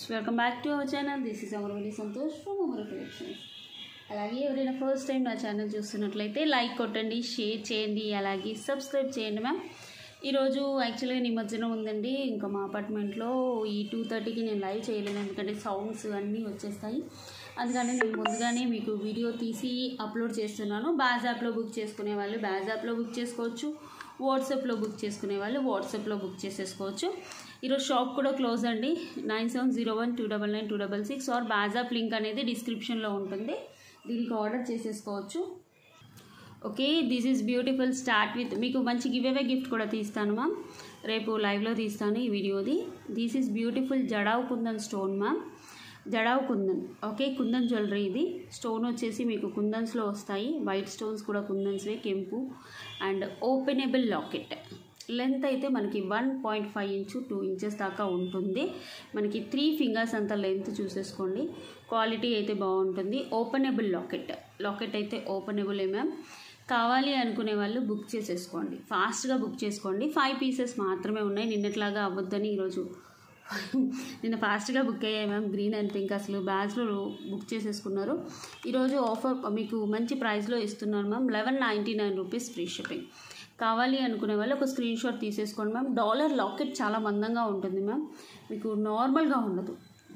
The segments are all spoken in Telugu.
welcome back to our channel this is Amaravalli Santosh from Amara collections అలాగే ఎవరైనా ఫస్ట్ టైం నా ఛానల్ చూస్తున్నట్లయితే లైక్ కొట్టండి షేర్ చేయండి అలాగే సబ్స్క్రైబ్ చేయండి మ్యామ్ ఈరోజు యాక్చువల్గా నిమజ్జనం ఉందండి ఇంకా మా అపార్ట్మెంట్లో ఈ టూ థర్టీకి నేను లైవ్ చేయలేను ఎందుకంటే సౌండ్స్ అన్నీ వచ్చేస్తాయి అందుకని నేను ముందుగానే మీకు వీడియో తీసి అప్లోడ్ చేస్తున్నాను బ్యాజ్ యాప్లో బుక్ చేసుకునే వాళ్ళు బ్యాజ్ యాప్లో బుక్ చేసుకోవచ్చు వాట్సాప్లో బుక్ చేసుకునే వాళ్ళు వాట్సాప్లో బుక్ చేసేసుకోవచ్చు ఈరోజు షాప్ కూడా క్లోజ్ అండి nine seven zero one two double nine two double six or బ్యాజాప్ లింక్ అనేది డిస్క్రిప్షన్లో ఉంటుంది దీనికి ఆర్డర్ చేసేసుకోవచ్చు okay this is beautiful start with మీకు మంచి గివ్ అవే గిఫ్ట్ కూడా తీస్తాను మ్యామ్ రేపు లైవ్లో తీస్తాను ఈ వీడియోది this is beautiful jadau kundan stone ma'am jadau kundan okay kundan jewellery ఇది స్టోన్ వచ్చేసి మీకు కుందన్స్లో వస్తాయి వైట్ స్టోన్స్ కూడా కుందన్స్వే కెంపు అండ్ ఓపెనబుల్ లాకెట్ లెంత్ అయితే మనకి one point five inch two inches దాకా ఉంటుంది మనకి త్రీ ఫింగర్స్ అంత లెంత్ చూసేసుకోండి క్వాలిటీ అయితే బాగుంటుంది ఓపెనబుల్ లాకెట్ లాకెట్ అయితే ఓపెనబుల్ మ్యామ్ కావాలి అనుకునే వాళ్ళు బుక్ చేసేసుకోండి ఫాస్ట్గా బుక్ చేసుకోండి ఫైవ్ పీసెస్ మాత్రమే ఉన్నాయి నిన్నట్లాగా అవ్వద్దని ఈరోజు నిన్న ఫాస్ట్గా బుక్ అయ్యాయి మ్యామ్ గ్రీన్ అండ్ పింక్ అసలు బ్యాగ్స్లో బుక్ చేసేసుకున్నారు ఈరోజు ఆఫర్ మీకు మంచి ప్రైస్లో ఇస్తున్నాను ma'am eleven ninety nine rupees free shipping కావాలి అనుకునే వాళ్ళు ఒక స్క్రీన్ షాట్ తీసేసుకోండి మ్యామ్ డాలర్ లాకెట్ చాలా మందంగా ఉంటుంది మ్యామ్ మీకు నార్మల్గా ఉండదు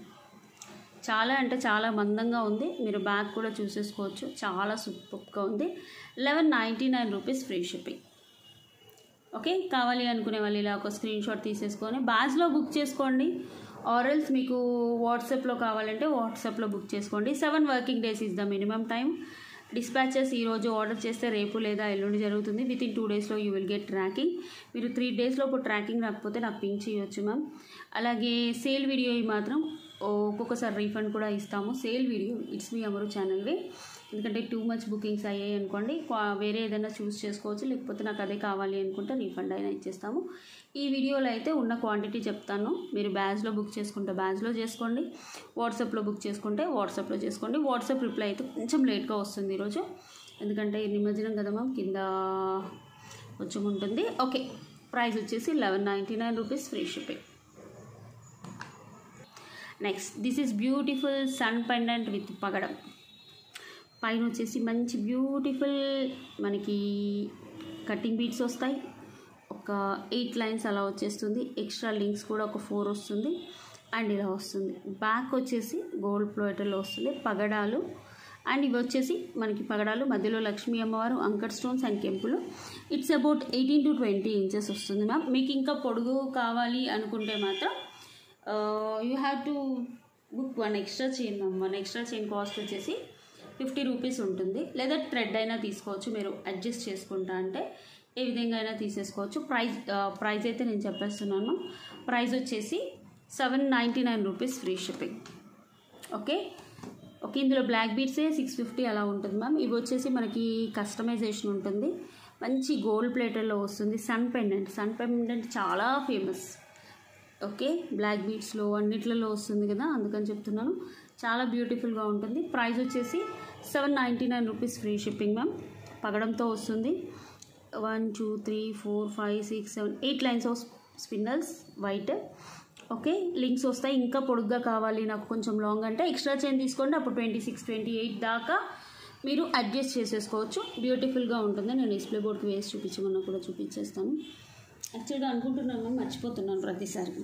చాలా అంటే చాలా మందంగా ఉంది మీరు బ్యాగ్ కూడా చూసేసుకోవచ్చు చాలా సూపర్గా ఉంది eleven ninety nine rupees free shipping okay కావాలి అనుకునే వాళ్ళు ఇలా ఒక స్క్రీన్ షాట్ తీసేసుకొని బ్యాగ్స్లో బుక్ చేసుకోండి ఆరల్స్ మీకు వాట్సాప్లో కావాలంటే వాట్సాప్లో బుక్ చేసుకోండి seven working days is the minimum time dispatches ఈరోజు ఆర్డర్ చేస్తే రేపు లేదా ఎల్లుండి జరుగుతుంది విత్ ఇన్ టూ డేస్లో యూ విల్ గెట్ ట్రాకింగ్ మీరు త్రీ డేస్లోపు ట్రాకింగ్ రాకపోతే నాకు పింక్ చేయొచ్చు మ్యామ్ అలాగే సేల్ వీడియో మాత్రం ఒక్కొక్కసారి రీఫండ్ కూడా ఇస్తాము సేల్ వీడియో ఇట్స్ మీ అమరు ఛానల్వి ఎందుకంటే టూ మచ్ బుకింగ్స్ అయ్యాయి అనుకోండి వేరే ఏదైనా చూస్ చేసుకోవచ్చు లేకపోతే నాకు అదే కావాలి అనుకుంటే రీఫండ్ అయినా ఇచ్చేస్తాము ఈ వీడియోలో అయితే ఉన్న క్వాంటిటీ చెప్తాను మీరు బ్యాగ్స్లో బుక్ చేసుకుంటే బ్యాగ్స్లో చేసుకోండి వాట్సాప్లో బుక్ చేసుకుంటే వాట్సాప్లో చేసుకోండి వాట్సాప్ రిప్లై అయితే కొంచెం లేట్గా వస్తుంది ఈరోజు ఎందుకంటే నిమజ్జనం కదా మ్యామ్ కింద కొంచెం ఉంటుంది ఓకే ప్రైస్ వచ్చేసి eleven ninety nine rupees free shipping next this is beautiful sun pendant with పగడం పైన వచ్చేసి మంచి బ్యూటిఫుల్ మనకి కటింగ్ బీట్స్ వస్తాయి ఒక ఎయిట్ లైన్స్ అలా వచ్చేస్తుంది ఎక్స్ట్రా లింక్స్ కూడా ఒక ఫోర్ వస్తుంది అండ్ ఇలా వస్తుంది బ్యాక్ వచ్చేసి గోల్డ్ ప్లేటర్లో వస్తుంది పగడాలు అండ్ ఇవి వచ్చేసి మనకి పగడాలు మధ్యలో లక్ష్మీ అమ్మవారు అంకర్ స్టోన్స్ అండ్ కెంపులు it's about eighteen to twenty inches వస్తుంది మ్యామ్ మీకు ఇంకా పొడుగు కావాలి అనుకుంటే మాత్రం you have to book one extra chain ma'am one extra chain cost వచ్చేసి ఫిఫ్టీ రూపీస్ ఉంటుంది లేదా థ్రెడ్ అయినా తీసుకోవచ్చు మీరు అడ్జస్ట్ చేసుకుంటా అంటే ఏ విధంగా అయినా తీసేసుకోవచ్చు ప్రైస్ ప్రైస్ అయితే నేను చెప్పేస్తున్నాను ప్రైస్ వచ్చేసి seven ninety nine rupees free shipping okay okay ఇందులో బ్లాక్ బీట్సే సిక్స్ ఫిఫ్టీ అలా ఉంటుంది మ్యామ్ ఇవి వచ్చేసి మనకి కస్టమైజేషన్ ఉంటుంది మంచి గోల్డ్ ప్లేటర్లో వస్తుంది సన్ పెండెంట్ సన్ పెండెంట్ చాలా ఫేమస్ ఓకే బ్లాక్ బీట్స్లో అన్నిట్లలో వస్తుంది కదా అందుకని చెప్తున్నాను చాలా బ్యూటిఫుల్గా ఉంటుంది ప్రైస్ వచ్చేసి seven ninety nine rupees free shipping ma'am పగడంతో వస్తుంది one two three four five six seven eight lines of spinels white okay links వస్తాయి ఇంకా పొడుగ్గా కావాలి నాకు కొంచెం లాంగ్ అంటే ఎక్స్ట్రా చైన్ తీసుకోండి అప్పుడు ట్వంటీ సిక్స్ ట్వంటీ ఎయిట్ దాకా మీరు అడ్జస్ట్ చేసేసుకోవచ్చు బ్యూటిఫుల్గా ఉంటుంది నేను డిస్ప్లే బోర్డ్కి వేసి చూపించమన్నా కూడా చూపించేస్తాను యాక్చువల్గా అనుకుంటున్నాను మర్చిపోతున్నాను ప్రతిసారి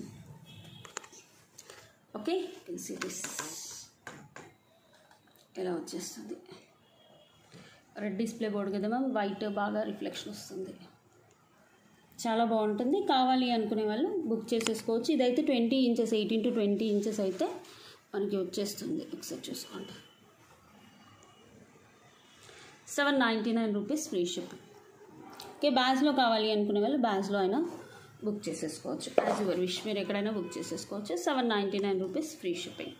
ఓకే సిరీస్ ఇలా వచ్చేస్తుంది రెడ్ డిస్ప్లే బోర్డు కదా మ్యామ్ వైట్ బాగా రిఫ్లెక్షన్ వస్తుంది చాలా బాగుంటుంది కావాలి అనుకునే వాళ్ళు బుక్ చేసేసుకోవచ్చు ఇదైతే twenty inches eighteen to twenty inches అయితే మనకి వచ్చేస్తుంది ఒకసారి చూసుకోండి seven ninety nine rupees free ship okay బ్యాగ్స్లో కావాలి అనుకునే వాళ్ళు బ్యాగ్స్లో అయినా బుక్ చేసేసుకోవచ్చు యాజ్ యువర్ విష్ మీరు ఎక్కడైనా బుక్ చేసేసుకోవచ్చు seven ninety nine rupees free shipping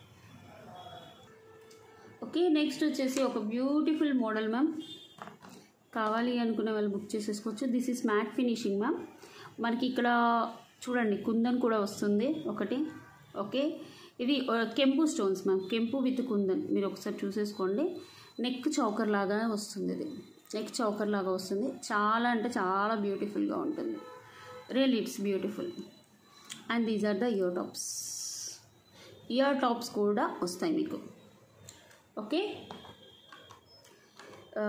okay next వచ్చేసి ఒక బ్యూటిఫుల్ మోడల్ మ్యామ్ కావాలి అనుకునే వాళ్ళు బుక్ చేసేసుకోవచ్చు this is matte finishing ma'am మనకి ఇక్కడ చూడండి కుందన్ కూడా వస్తుంది ఒకటి ఓకే ఇది కెంపు స్టోన్స్ మ్యామ్ కెంపు విత్ కుందన్ మీరు ఒకసారి చూసేసుకోండి నెక్ చౌకర్ లాగా వస్తుంది ఇది నెక్ చౌకర్ లాగా వస్తుంది చాలా అంటే చాలా బ్యూటిఫుల్గా ఉంటుంది real it's beautiful and these are the ear tops ear tops కూడా వస్తాయి మీకు ఓకే ఆ,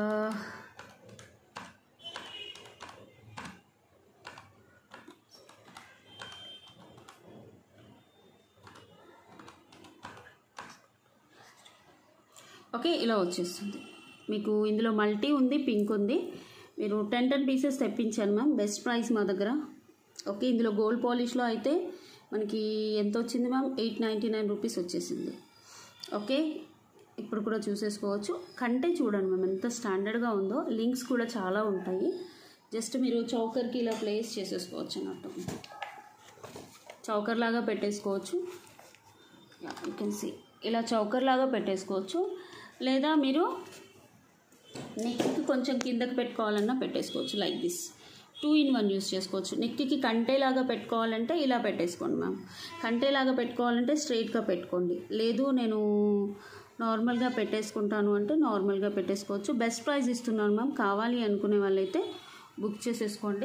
ఓకే ఇలా వచ్చేస్తుంది మీకు ఇందులో మల్టీ ఉంది పింక్ ఉంది మీరు టెన్ టెన్ పీసెస్ తెప్పించాను మ్యామ్ బెస్ట్ ప్రైస్ మా దగ్గర ఓకే ఇందులో గోల్డ్ పాలిష్లో అయితే మనకి ఎంత వచ్చింది ma'am eight ninety nine rupees వచ్చేసింది ఓకే ఇప్పుడు కూడా చూసేసుకోవచ్చు కంటే చూడండి మ్యామ్ ఎంత స్టాండర్డ్గా ఉందో లింక్స్ కూడా చాలా ఉంటాయి జస్ట్ మీరు చౌకర్కి ఇలా ప్లేస్ చేసేసుకోవచ్చు అన్నట్టు చౌకర్ లాగా పెట్టేసుకోవచ్చు యూ కెన్ సీ ఇలా చౌకర్ లాగా పెట్టేసుకోవచ్చు లేదా మీరు నెక్కి కొంచెం కిందకి పెట్టుకోవాలన్నా పెట్టేసుకోవచ్చు like this two in one use చేసుకోవచ్చు నెక్కి కంటేలాగా పెట్టుకోవాలంటే ఇలా పెట్టేసుకోండి మ్యామ్ కంటేలాగా పెట్టుకోవాలంటే స్ట్రైట్గా పెట్టుకోండి లేదు నేను నార్మల్గా పెట్టేసుకుంటాను అంటే నార్మల్గా పెట్టేసుకోవచ్చు బెస్ట్ ప్రైస్ ఇస్తున్నాను మ్యామ్ కావాలి అనుకునే వాళ్ళైతే బుక్ చేసేసుకోండి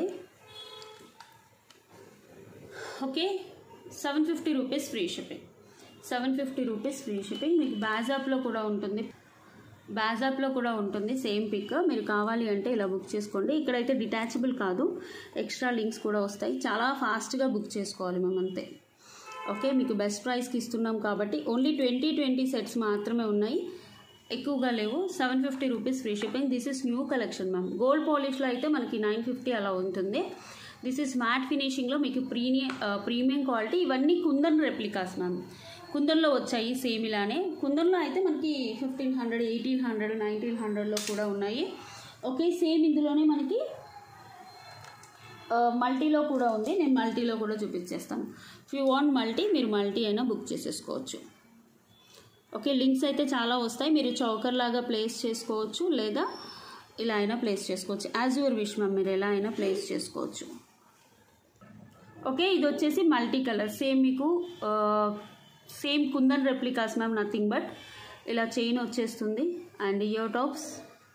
okay seven fifty rupees free shipping seven fifty rupees free shipping మీకు బ్యాజాప్లో కూడా ఉంటుంది బ్యాజాప్లో కూడా ఉంటుంది సేమ్ పిక్ మీరు కావాలి అంటే ఇలా బుక్ చేసుకోండి ఇక్కడైతే డిటాచబుల్ కాదు ఎక్స్ట్రా లింక్స్ కూడా వస్తాయి చాలా ఫాస్ట్గా బుక్ చేసుకోవాలి మేము అంతే ఓకే మీకు బెస్ట్ ప్రైస్కి ఇస్తున్నాం కాబట్టి ఓన్లీ ట్వంటీ ట్వంటీ సెట్స్ మాత్రమే ఉన్నాయి ఎక్కువగా లేవు seven fifty rupees free shipping this is new collection ma'am gold పాలిష్లో అయితే మనకి నైన్ ఫిఫ్టీ అలా ఉంటుంది దిస్ ఇస్ మ్యాట్ ఫినిషింగ్లో మీకు ప్రీమియం ప్రీమియం క్వాలిటీ ఇవన్నీ కుందన్ రెప్లికాస్ మ్యామ్ కుందన్లో వచ్చాయి సేమ్ ఇలానే కుందన్లో అయితే మనకి fifteen hundred eighteen hundred nineteen హండ్రెడ్లో కూడా ఉన్నాయి ఓకే సేమ్ ఇందులోనే మనకి మల్టీలో కూడా ఉంది నేను మల్టీలో కూడా చూపించేస్తాను ఇఫ్ యూ వాంట్ మల్టీ మీరు మల్టీ అయినా బుక్ చేసేసుకోవచ్చు ఓకే లింక్స్ అయితే చాలా వస్తాయి మీరు చౌకర్ లాగా ప్లేస్ చేసుకోవచ్చు లేదా ఇలా అయినా ప్లేస్ చేసుకోవచ్చు యాజ్ యువర్ విష్ మ్యామ్ మీరు ఎలా అయినా ప్లేస్ చేసుకోవచ్చు ఓకే ఇది వచ్చేసి మల్టీ కలర్ సేమ్ మీకు same kundan replicas ma'am nothing but ఇలా చైన్ వచ్చేస్తుంది అండ్ ఇయర్ టాప్స్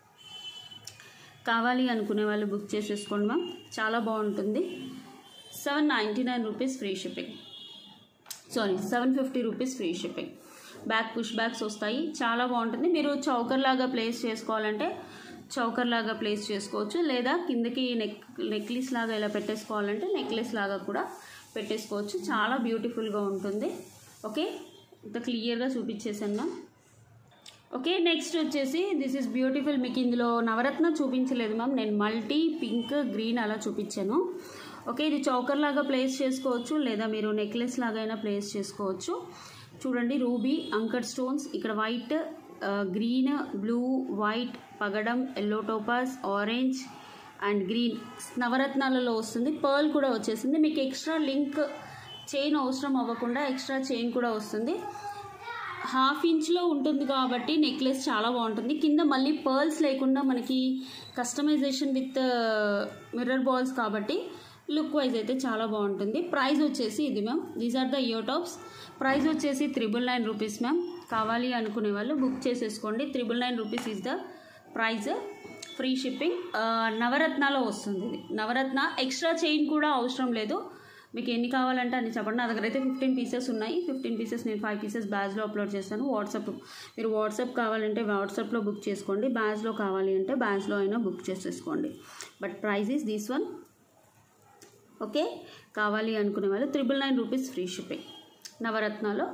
కావాలి అనుకునే వాళ్ళు బుక్ చేసేసుకోండి మ్యామ్ చాలా బాగుంటుంది seven ninety nine rupees free shipping sorry seven fifty rupees free shipping back push bags వస్తాయి చాలా బాగుంటుంది మీరు చౌకర్ లాగా ప్లేస్ చేసుకోవాలంటే చౌకర్ లాగా ప్లేస్ చేసుకోవచ్చు లేదా కిందకి నెక్ నెక్లెస్ లాగా ఇలా పెట్టేసుకోవాలంటే నెక్లెస్ లాగా కూడా పెట్టేసుకోవచ్చు చాలా బ్యూటిఫుల్గా ఉంటుంది ఓకే ఇంత క్లియర్గా చూపించేసాను మ్యామ్ ఓకే నెక్స్ట్ వచ్చేసి దిస్ ఇస్ బ్యూటిఫుల్ మీకు ఇందులో నవరత్న చూపించలేదు మ్యామ్ నేను మల్టీ పింక్ గ్రీన్ అలా చూపించాను ఓకే ఇది చౌకర్ లాగా ప్లేస్ చేసుకోవచ్చు లేదా మీరు నెక్లెస్ లాగైనా ప్లేస్ చేసుకోవచ్చు చూడండి రూబీ అంకర్ స్టోన్స్ ఇక్కడ వైట్ గ్రీన్ బ్లూ వైట్ పగడం yellow topaz orange and green నవరత్నాలలో వస్తుంది పర్ల్ కూడా వచ్చేసింది మీకు ఎక్స్ట్రా లింక్ చైన్ అవసరం అవ్వకుండా ఎక్స్ట్రా చైన్ కూడా వస్తుంది హాఫ్ ఇంచ్లో ఉంటుంది కాబట్టి నెక్లెస్ చాలా బాగుంటుంది కింద మళ్ళీ పర్ల్స్ లేకుండా మనకి కస్టమైజేషన్ విత్ మిర్రర్ బాల్స్ కాబట్టి లుక్ వైజ్ అయితే చాలా బాగుంటుంది ప్రైస్ వచ్చేసి ఇది ma'am these are the ear tops price వచ్చేసి త్రిబుల్ నైన్ రూపీస్ మ్యామ్ కావాలి అనుకునే వాళ్ళు బుక్ చేసేసుకోండి triple nine rupees is the price free shipping నవరత్నాలో వస్తుంది ఇది నవరత్న ఎక్స్ట్రా చైన్ కూడా అవసరం లేదు మీకు ఎన్ని కావాలంటే అన్ని చెప్పండి నా దగ్గర అయితే ఫిఫ్టీన్ పీసెస్ ఉన్నాయి ఫిఫ్టీన్ పీసెస్ నేను ఫైవ్ పీసెస్ బ్యాజ్లో అప్లోడ్ చేస్తాను వాట్సాప్ మీరు వాట్సాప్ కావాలంటే వాట్సాప్లో బుక్ చేసుకోండి బ్యాజ్లో కావాలి అంటే బ్యాజ్లో అయినా బుక్ చేసేసుకోండి but price is this one okay కావాలి అనుకునే వాళ్ళు triple nine rupees free shipping నవరత్నాలో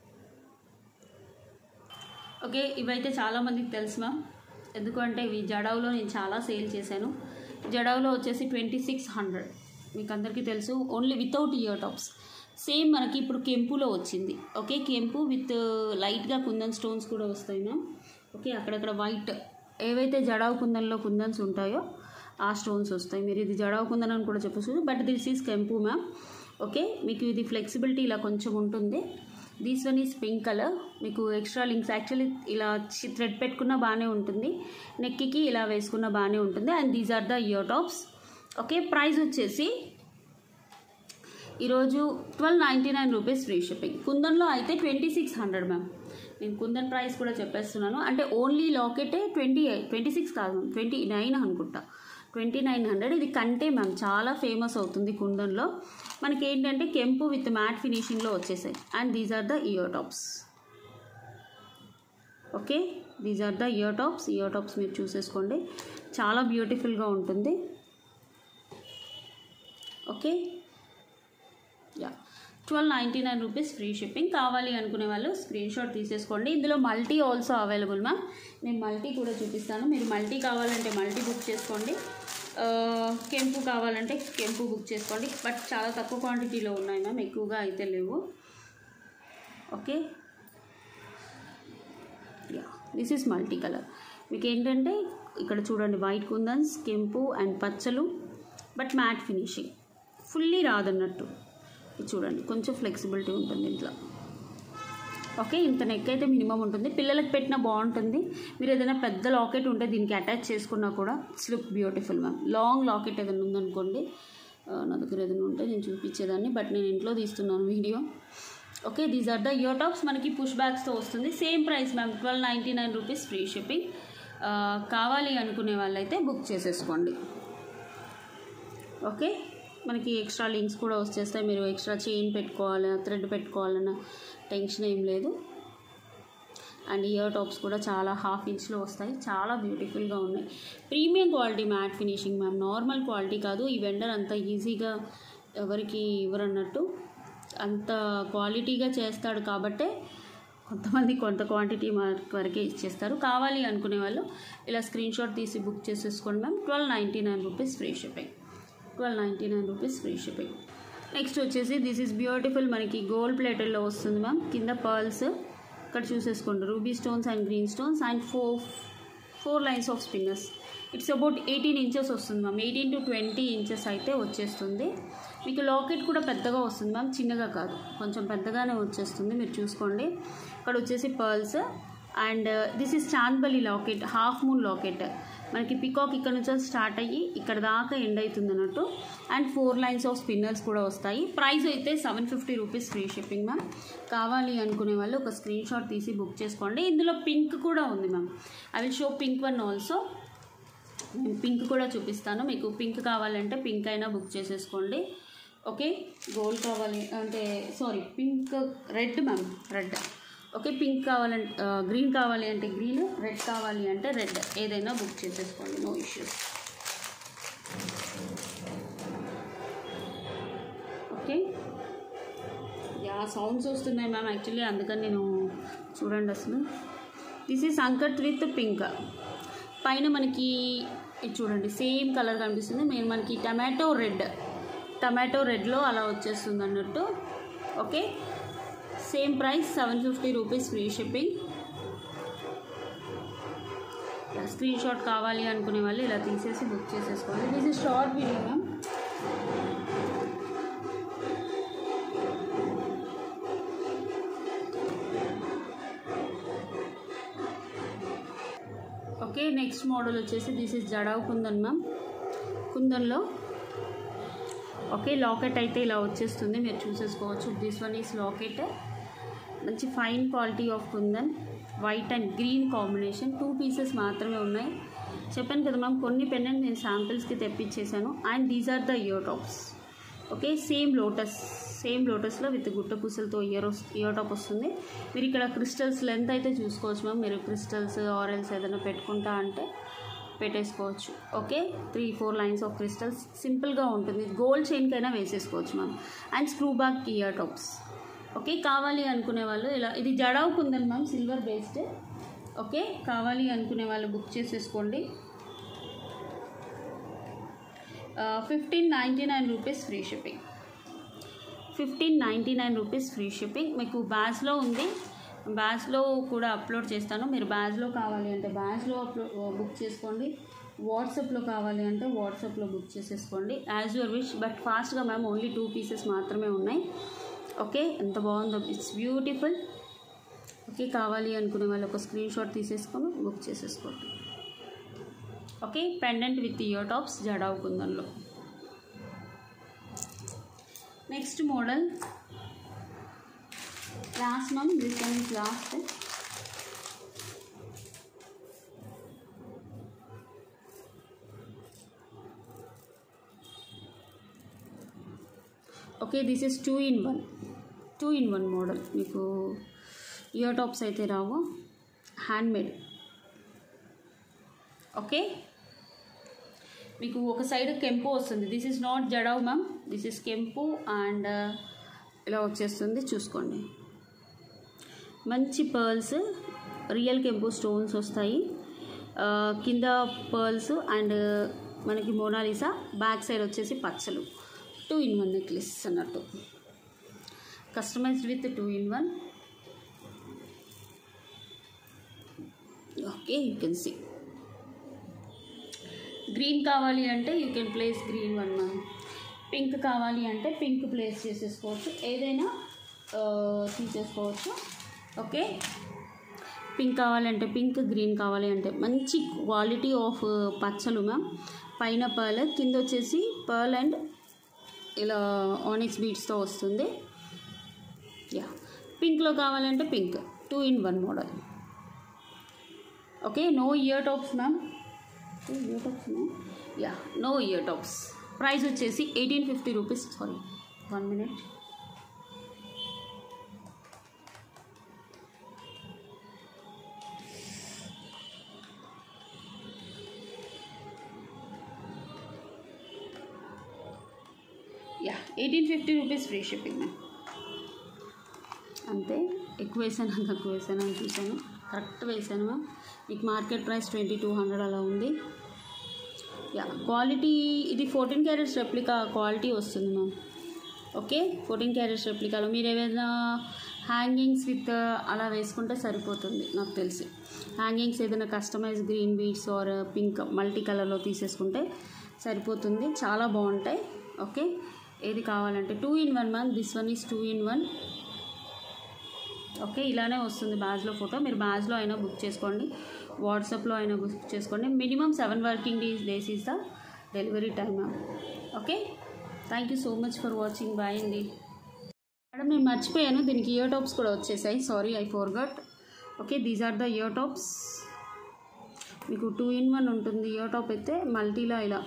ఓకే ఇవైతే చాలామందికి తెలుసు మ్యామ్ ఎందుకంటే ఇవి జడావులో నేను చాలా సేల్ చేశాను జడావులో వచ్చేసి ట్వంటీ సిక్స్ హండ్రెడ్ మీకు అందరికీ తెలుసు only without ear tops same మనకి ఇప్పుడు కెంపులో వచ్చింది ఓకే కెంపు విత్ లైట్గా కుందన్ స్టోన్స్ కూడా వస్తాయి మ్యామ్ ఓకే అక్కడక్కడ వైట్ ఏవైతే జడావు కుందన్లో కుందన్స్ ఉంటాయో ఆ స్టోన్స్ వస్తాయి మీరు ఇది జడావు కుందన్ అని కూడా చెప్పచ్చు బట్ దిస్ ఈజ్ కెంపు మ్యామ్ ఓకే మీకు ఇది ఫ్లెక్సిబిలిటీ ఇలా కొంచెం ఉంటుంది these one is pink colour మీకు ఎక్స్ట్రా లింక్స్ యాక్చువల్లీ ఇలా థ్రెడ్ పెట్టుకున్న బాగానే ఉంటుంది నెక్కి ఇలా వేసుకున్న బాగానే ఉంటుంది and these are the ear tops okay price వచ్చేసి ఈరోజు twelve ninety nine rupees free shipping కుందన్లో అయితే ట్వంటీ సిక్స్ హండ్రెడ్ మ్యామ్ నేను కుందన్ ప్రైస్ కూడా చెప్పేస్తున్నాను అంటే ఓన్లీ లాకెటే ట్వంటీ ట్వంటీ సిక్స్ కాదు మ్యామ్ ట్వంటీ నైన్ అనుకుంటా ట్వంటీ నైన్ హండ్రెడ్ ఇది కంటే మ్యామ్ చాలా ఫేమస్ అవుతుంది కుందన్లో మనకి ఏంటంటే కెంపు విత్ మ్యాట్ ఫినిషింగ్లో వచ్చేసాయి and these are the ear tops okay these are the ear tops ear tops మీరు చూసేసుకోండి చాలా బ్యూటిఫుల్గా ఉంటుంది okay yeah twelve ninety nine rupees free shipping కావాలి అనుకునే వాళ్ళు స్క్రీన్ షాట్ తీసేసుకోండి ఇందులో మల్టీ ఆల్సో అవైలబుల్ మ్యామ్ నేను మల్టీ కూడా చూపిస్తాను మీరు మల్టీ కావాలంటే మల్టీ బుక్ చేసుకోండి ఆ, కెంపు కావాలంటే కెంపు బుక్ చేసుకోండి బట్ చాలా తక్కువ క్వాంటిటీలో ఉన్నాయి మ్యామ్ ఎక్కువగా అయితే లేవు okay yeah this is multi colour మీకు ఏంటంటే ఇక్కడ చూడండి వైట్ కుందన్స్ కెంపు అండ్ పచ్చలు బట్ మ్యాట్ ఫినిషింగ్ ఫుల్లీ రాదన్నట్టు ఇది చూడండి కొంచెం ఫ్లెక్సిబిలిటీ ఉంటుంది ఇంట్లో ఓకే ఇంత నెక్ అయితే మినిమం ఉంటుంది పిల్లలకు పెట్టినా బాగుంటుంది మీరు ఏదైనా పెద్ద లాకెట్ ఉంటే దీనికి అటాచ్ చేసుకున్నా కూడా it's look beautiful ma'am long locket ఏదైనా ఉందనుకోండి ఆ, నా దగ్గర ఏదైనా ఉంటే నేను చూపించేదాన్ని బట్ నేను ఇంట్లో తీస్తున్నాను video okay these are the ear tops మనకి పుష్ బ్యాగ్స్తో వస్తుంది same price ma'am twelve ninety nine rupees free shipping కావాలి అనుకునే వాళ్ళైతే బుక్ చేసేసుకోండి ఓకే మనకి ఎక్స్ట్రా లింక్స్ కూడా వచ్చేస్తాయి మీరు ఎక్స్ట్రా చైన్ పెట్టుకోవాలి థ్రెడ్ పెట్టుకోవాలన్న టెన్షన్ ఏం లేదు అండ్ ఇయర్ టాప్స్ కూడా చాలా హాఫ్ ఇంచ్లో వస్తాయి చాలా బ్యూటిఫుల్గా ఉన్నాయి premium quality matte finishing ma'am normal quality కాదు ఈ వెండర్ అంత ఈజీగా ఎవరికి ఇవ్వరన్నట్టు అంత క్వాలిటీగా చేస్తాడు కాబట్టే కొంతమంది కొంత క్వాంటిటీ వరకే ఇచ్చేస్తారు కావాలి అనుకునే వాళ్ళు ఇలా స్క్రీన్ షాట్ తీసి బుక్ చేసేసుకోండి ma'am twelve ninety nine rupees free shipping twelve ninety nine rupees free shipping next వచ్చేసి దిస్ ఈస్ బ్యూటిఫుల్ మనకి గోల్డ్ ప్లేటెడ్లో వస్తుంది మ్యామ్ కింద పర్ల్స్ ఇక్కడ చూసేసుకోండి ruby stones and green stones and four four lines of spinners it's about eighteen inches వస్తుంది ma'am eighteen to twenty inches అయితే వచ్చేస్తుంది మీకు లాకెట్ కూడా పెద్దగా వస్తుంది మ్యామ్ చిన్నగా కాదు కొంచెం పెద్దగానే వచ్చేస్తుంది మీరు చూసుకోండి ఇక్కడ వచ్చేసి pearls and this is chandbali locket half moon locket మనకి పికాక్ ఇక్కడ నుంచి స్టార్ట్ అయ్యి ఇక్కడ దాకా ఎండ్ అవుతుంది అన్నట్టు and four lines of spinners కూడా వస్తాయి ప్రైస్ అయితే seven fifty rupees free shipping ma'am కావాలి అనుకునే వాళ్ళు ఒక స్క్రీన్ షాట్ తీసి బుక్ చేసుకోండి ఇందులో పింక్ కూడా ఉంది ma'am I will show pink one also నేను పింక్ కూడా చూపిస్తాను మీకు పింక్ కావాలంటే పింక్ అయినా బుక్ చేసేసుకోండి ఓకే గోల్డ్ కావాలి అంటే sorry pink red ma'am red okay pink కావాలంటే గ్రీన్ కావాలి అంటే గ్రీన్ రెడ్ కావాలి అంటే రెడ్ ఏదైనా బుక్ చేసేసుకోండి no issues okay yeah sounds వస్తున్నాయి మ్యామ్ యాక్చువల్లీ అందుకని నేను చూడండి అసలు this is uncut with pink పైన మనకి ఇది చూడండి సేమ్ కలర్ కనిపిస్తుంది మేము మనకి టమాటో రెడ్ టమాటో రెడ్లో అలా వచ్చేస్తుంది అన్నట్టు okay same price seven fifty rupees free shipping screenshot కావాలి అనుకునే వాళ్ళు ఇలా తీసేసి బుక్ చేసేసుకోండి this is short video ma'am okay next model వచ్చేసి this is jadau kundan ma'am కుందన్లో ఓకే లాకెట్ అయితే ఇలా వచ్చేస్తుంది మీరు చూసేసుకోవచ్చు దిస్ వన్ ఈస్ లాకెట్ మంచి fine quality of kundan white and green combination two pieces మాత్రమే ఉన్నాయి చెప్పాను కదా మ్యామ్ కొన్ని పెండెంట్ నేను శాంపిల్స్కి తెప్పించేశాను and these are the ear tops okay same lotus same లోటస్లో విత్ గుట్ట పూసలతో ఇయర్ ఇయర్ టాప్ వస్తుంది మీరు ఇక్కడ క్రిస్టల్స్ లెంత్ అయితే చూసుకోవచ్చు మ్యామ్ మీరు క్రిస్టల్స్ ఆరెల్స్ ఏదైనా పెట్టుకుంటా అంటే పెట్టేసుకోవచ్చు okay three four lines of crystals సింపుల్గా ఉంటుంది గోల్డ్ చైన్కైనా వేసేసుకోవచ్చు ma'am and screw back ear tops okay కావాలి అనుకునే వాళ్ళు ఇలా ఇది jadau kundan ma'am silver based okay కావాలి అనుకునే వాళ్ళు బుక్ చేసేసుకోండి fifteen ninety nine rupees free shipping fifteen ninety nine rupees free shipping మీకు బ్యాచ్లో ఉంది బ్యాచ్లో కూడా అప్లోడ్ చేస్తాను మీరు బ్యాచ్లో కావాలి అంటే బ్యాచ్లో అప్లో బుక్ చేసుకోండి వాట్సాప్లో కావాలి అంటే వాట్సాప్లో బుక్ చేసేసుకోండి యాజ్ యువర్ విష్ బట్ ఫాస్ట్గా మ్యామ్ ఓన్లీ టూ పీసెస్ మాత్రమే ఉన్నాయి ఓకే ఎంత బాగుందో ఇట్స్ బ్యూటిఫుల్ ఓకే కావాలి అనుకునే వాళ్ళు ఒక స్క్రీన్ షాట్ తీసేసుకొని బుక్ చేసేసుకోండి okay pendant with ear tops jadau కుందన్లో next model last ma'am this one is last okay this is two in one two in one model మీకు ఇయర్ టాప్స్ అయితే రావు హ్యాండ్మేడ్ ఓకే మీకు ఒక సైడ్ కెంపు వస్తుంది this is not jadau ma'am this is కెంపు అండ్ ఇలా వచ్చేస్తుంది చూసుకోండి మంచి పర్ల్స్ రియల్ కెంపు స్టోన్స్ వస్తాయి ఆ, కింద పర్ల్స్ అండ్ మనకి మోనాలిసా బ్యాక్ సైడ్ వచ్చేసి పచ్చలు టూ ఇన్ వన్ నెక్లెస్ అన్నట్టు customised with two in one okay you can see green కావాలి అంటే you can place green one ma'am pink కావాలి అంటే పింక్ ప్లేస్ చేసేసుకోవచ్చు ఏదైనా ఆ, తీసేసుకోవచ్చు ఓకే పింక్ కావాలంటే పింక్ గ్రీన్ కావాలి అంటే మంచి క్వాలిటీ ఆఫ్ పచ్చలు మ్యామ్ పైన పర్ల్ కింద వచ్చేసి పర్ల్ అండ్ ఇలా ఆనిక్స్ బీడ్స్తో వస్తుంది యా పింక్లో కావాలంటే pink two in one model okay no ear tops ma'am ear tops yeah no ear tops price వచ్చేసి eighteen fifty rupees sorry one minute yeah eighteen fifty rupees free shipping ma'am అంతే ఎక్కువ వేసాను తక్కువ వేసాను అని చూసాను కరెక్ట్ వేసాను మ్యామ్ మీకు market price twenty two hundred అలా ఉంది యా క్వాలిటీ ఇది ఫోర్టీన్ క్యారెట్స్ రెప్లికా క్వాలిటీ వస్తుంది మ్యామ్ ఓకే ఫోర్టీన్ క్యారెట్స్ రెప్లికాలో మీరు ఏదైనా హ్యాంగింగ్స్ విత్ అలా వేసుకుంటే సరిపోతుంది నాకు తెలిసి హ్యాంగింగ్స్ ఏదైనా customise green beads or pink multi కలర్లో తీసేసుకుంటే సరిపోతుంది చాలా బాగుంటాయి ఓకే ఏది కావాలంటే two in one ma'am this one is two in one okay ఇలానే వస్తుంది బ్యాజ్లో ఫోటో మీరు బ్యాజ్లో అయినా బుక్ చేసుకోండి వాట్సాప్లో అయినా బుక్ చేసుకోండి minimum seven working days days is the delivery time ma'am okay thank you so much for watching bye అండి మేడం నేను మర్చిపోయాను దీనికి ఇయర్ టాప్స్ కూడా వచ్చేసాయి sorry I forgot okay these are the ear tops మీకు టూ ఇన్ వన్ ఉంటుంది ఇయర్ టాప్ అయితే మల్టీలా ఇలా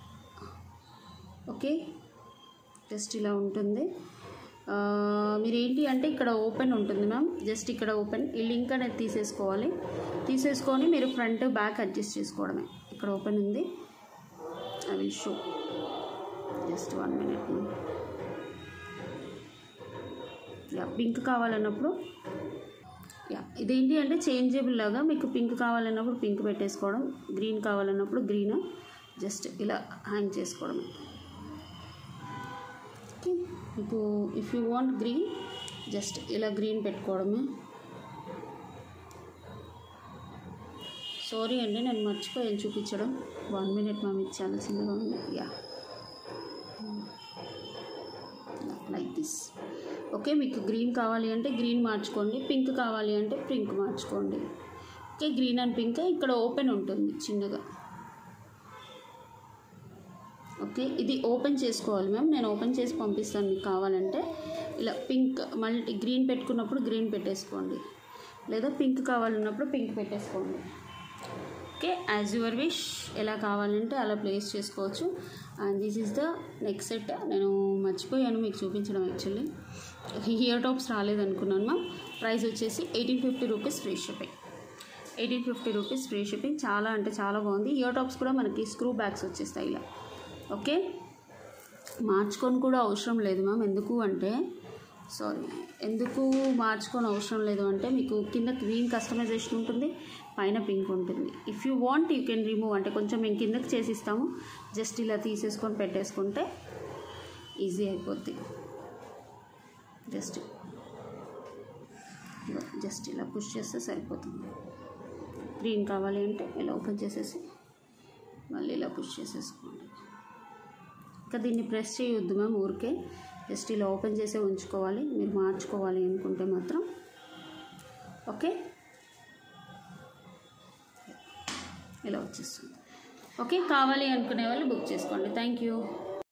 ఓకే జస్ట్ ఇలా ఉంటుంది ఆ, మీరు ఏంటి అంటే ఇక్కడ ఓపెన్ ఉంటుంది మ్యామ్ జస్ట్ ఇక్కడ ఓపెన్ ఈ లింక్ అనేది తీసేసుకోవాలి తీసేసుకొని మీరు ఫ్రంట్ బ్యాక్ అడ్జస్ట్ చేసుకోవడమే ఇక్కడ ఓపెన్ ఉంది I will show just one minute yeah pink కావాలన్నప్పుడు యా ఇదేంటి అంటే చేంజబుల్ లాగా మీకు పింక్ కావాలన్నప్పుడు పింక్ పెట్టేసుకోవడం గ్రీన్ కావాలన్నప్పుడు గ్రీన్ జస్ట్ ఇలా హ్యాంగ్ చేసుకోవడమే ఓకే మీకు if you want green just ఇలా గ్రీన్ పెట్టుకోవడమే సారీ అండి నేను మర్చిపోయాను చూపించడం వన్ మినిట్ మా మీకు చాలా చిన్నగా ఉంది యా లైక్ దిస్ ఓకే మీకు గ్రీన్ కావాలి అంటే గ్రీన్ మార్చుకోండి పింక్ కావాలి అంటే పింక్ మార్చుకోండి ఓకే గ్రీన్ అండ్ పింక్ ఇక్కడ ఓపెన్ ఉంటుంది చిన్నగా ఓకే ఇది ఓపెన్ చేసుకోవాలి మ్యామ్ నేను ఓపెన్ చేసి పంపిస్తాను మీకు కావాలంటే ఇలా పింక్ మల్టీ గ్రీన్ పెట్టుకున్నప్పుడు గ్రీన్ పెట్టేసుకోండి లేదా పింక్ కావాలన్నప్పుడు పింక్ పెట్టేసుకోండి ఓకే యాజ్ యువర్ విష్ ఎలా కావాలంటే అలా ప్లేస్ చేసుకోవచ్చు and this is the next set నేను మర్చిపోయాను మీకు చూపించడం యాక్చువల్లీ ఇయర్ టాప్స్ రాలేదనుకున్నాను మ్యామ్ ప్రైస్ వచ్చేసి eighteen fifty rupees free shipping eighteen fifty rupees free shipping చాలా అంటే చాలా బాగుంది ఇయర్ టాప్స్ కూడా మనకి స్క్రూ బ్యాగ్స్ వచ్చేస్తాయి ఇలా ఓకే మార్చుకొని కూడా అవసరం లేదు మ్యామ్ ఎందుకు అంటే సారీ ఎందుకు మార్చుకొని అవసరం లేదు అంటే మీకు కింద గ్రీన్ కస్టమైజేషన్ ఉంటుంది పైన పింక్ ఉంటుంది if you want you can remove అంటే కొంచెం మేము కిందకి చేసిస్తాము జస్ట్ ఇలా తీసేసుకొని పెట్టేసుకుంటే ఈజీ అయిపోద్ది జస్ట్ జస్ట్ ఇలా పుష్ చేస్తే సరిపోతుంది గ్రీన్ కావాలి అంటే ఇలా ఓపెన్ చేసేసి మళ్ళీ ఇలా పుష్ చేసేసుకోండి ఇంకా దీన్ని ప్రెస్ చేయొద్దు మ్యామ్ ఊరికే జస్ట్ ఇలా ఓపెన్ చేసే ఉంచుకోవాలి మీరు మార్చుకోవాలి అనుకుంటే మాత్రం ఓకే ఇలా వచ్చేస్తుంది ఓకే కావాలి అనుకునే వాళ్ళు బుక్ చేసుకోండి థ్యాంక్ యూ